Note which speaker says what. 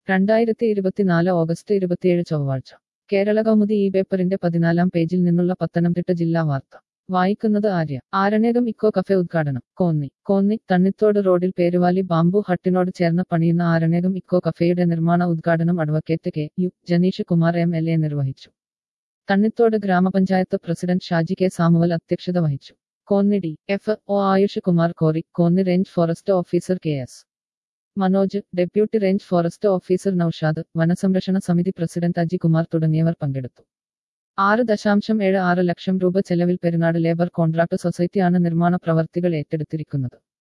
Speaker 1: രണ്ടായിരത്തി ഇരുപത്തിനാല് ഓഗസ്റ്റ് ഇരുപത്തിയേഴ് ചൊവ്വാഴ്ച കേരള കൗമുദി ഈ പേപ്പറിന്റെ പതിനാലാം പേജിൽ നിന്നുള്ള പത്തനംതിട്ട ജില്ലാ വാർത്ത വായിക്കുന്നത് ആര്യ ആരണേകം ഇക്കോ കഫെ ഉദ്ഘാടനം കോന്നി കോന്നി തണ്ണിത്തോട് റോഡിൽ പേരുവാലി ബാംബു ഹട്ടിനോട് ചേർന്ന് പണിയുന്ന ആരണേകം ഇക്കോ കഫെയുടെ നിർമ്മാണ ഉദ്ഘാടനം advocate K U Janeesh Kumar M L A നിർവഹിച്ചു തണ്ണിത്തോട് ഗ്രാമപഞ്ചായത്ത് പ്രസിഡന്റ് ഷാജി കെ സാമുവൽ അധ്യക്ഷത വഹിച്ചു Konni D F O Ayush Kumar Kori Konni range forest officer K S Manoj deputy range forest officer Naushad വനസംരക്ഷണ സമിതി പ്രസിഡന്റ് അജി കുമാർ തുടങ്ങിയവർ പങ്കെടുത്തു ആറ് ദശാംശം ഏഴ് ആറ് ലക്ഷം രൂപ ചെലവിൽ പെരുന്നാട് ലേബർ കോൺട്രാക്ട് സൊസൈറ്റിയാണ് നിർമ്മാണ പ്രവർത്തികൾ ഏറ്റെടുത്തിരിക്കുന്നത്